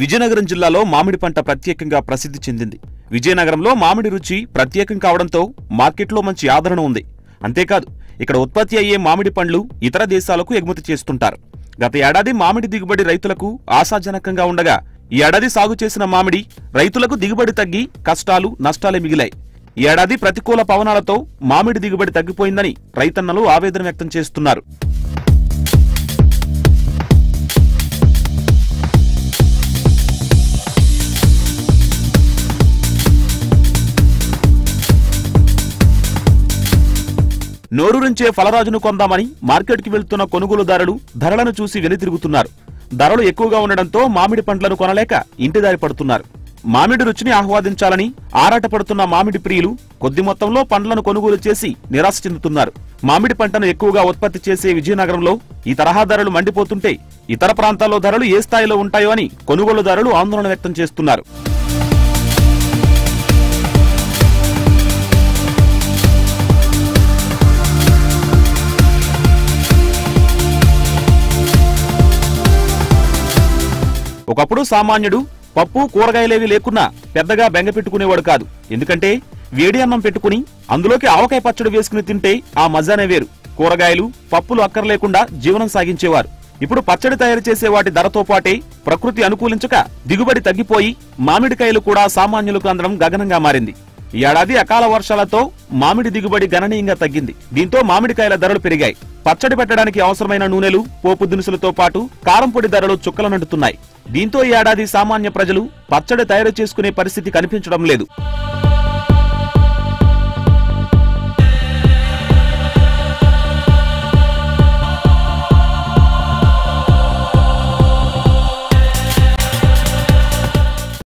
విజయనగరం జిల్లాలో మామిడి పంట ప్రత్యేకంగా ప్రసిద్ధి చెందింది విజయనగరంలో మామిడి రుచి ప్రత్యేకం కావడంతో మార్కెట్లో మంచి ఆదరణ ఉంది అంతేకాదు ఇక్కడ ఉత్పత్తి అయ్యే మామిడి పండ్లు ఇతర దేశాలకు ఎగుమతి చేస్తుంటారు గత ఏడాది మామిడి దిగుబడి రైతులకు ఆశాజనకంగా ఉండగా ఈ ఏడాది సాగు చేసిన మామిడి రైతులకు దిగుబడి తగ్గి కష్టాలు నష్టాలే మిగిలాయి ఈ ఏడాది ప్రతికూల పవనాలతో మామిడి దిగుబడి తగ్గిపోయిందని రైతన్నలు ఆవేదన వ్యక్తం చేస్తున్నారు నోరూరించే ఫలరాజును కొందామని మార్కెట్కి వెళ్తున్న కొనుగోలుదారులు ధరలను చూసి వెనుతిరుగుతున్నారు ధరలు ఎక్కువగా ఉండడంతో మామిడి పండ్లను కొనలేక ఇంటిదారి పడుతున్నారు మామిడి రుచిని ఆహ్వాదించాలని ఆరాటపడుతున్న మామిడి ప్రియులు కొద్ది మొత్తంలో పండ్లను కొనుగోలు చేసి నిరాశ చెందుతున్నారు మామిడి పంటను ఎక్కువగా ఉత్పత్తి చేసే విజయనగరంలో ఈ తరహా ధరలు మండిపోతుంటే ఇతర ప్రాంతాల్లో ధరలు ఏ స్థాయిలో ఉంటాయో అని కొనుగోలుదారులు ఆందోళన వ్యక్తం చేస్తున్నారు ఒకప్పుడు సామాన్యుడు పప్పు కూరగాయలేవి లేకున్నా పెద్దగా బెంగ పెట్టుకునేవాడు కాదు ఎందుకంటే వేడి అన్నం పెట్టుకుని అందులోకి ఆవకాయ పచ్చడి వేసుకుని తింటే ఆ మజానే వేరు కూరగాయలు పప్పులు అక్కర్లేకుండా జీవనం సాగించేవారు ఇప్పుడు పచ్చడి తయారు చేసే వాటి ధరతో పాటే ప్రకృతి అనుకూలించక దిగుబడి తగ్గిపోయి మామిడికాయలు కూడా సామాన్యులకు అందడం గగనంగా మారింది ఈ ఏడాది అకాల వర్షాలతో మామిడి దిగుబడి గణనీయంగా తగ్గింది దీంతో మామిడికాయల ధరలు పెరిగాయి పచ్చడి పెట్టడానికి అవసరమైన నూనెలు పోపు దినుసులతో పాటు కారం పొడి ధరలు చుక్కలనంటున్నాయి దీంతో ఈ ఏడాది సామాన్య ప్రజలు పచ్చడి తయారు చేసుకునే పరిస్థితి కనిపించడం లేదు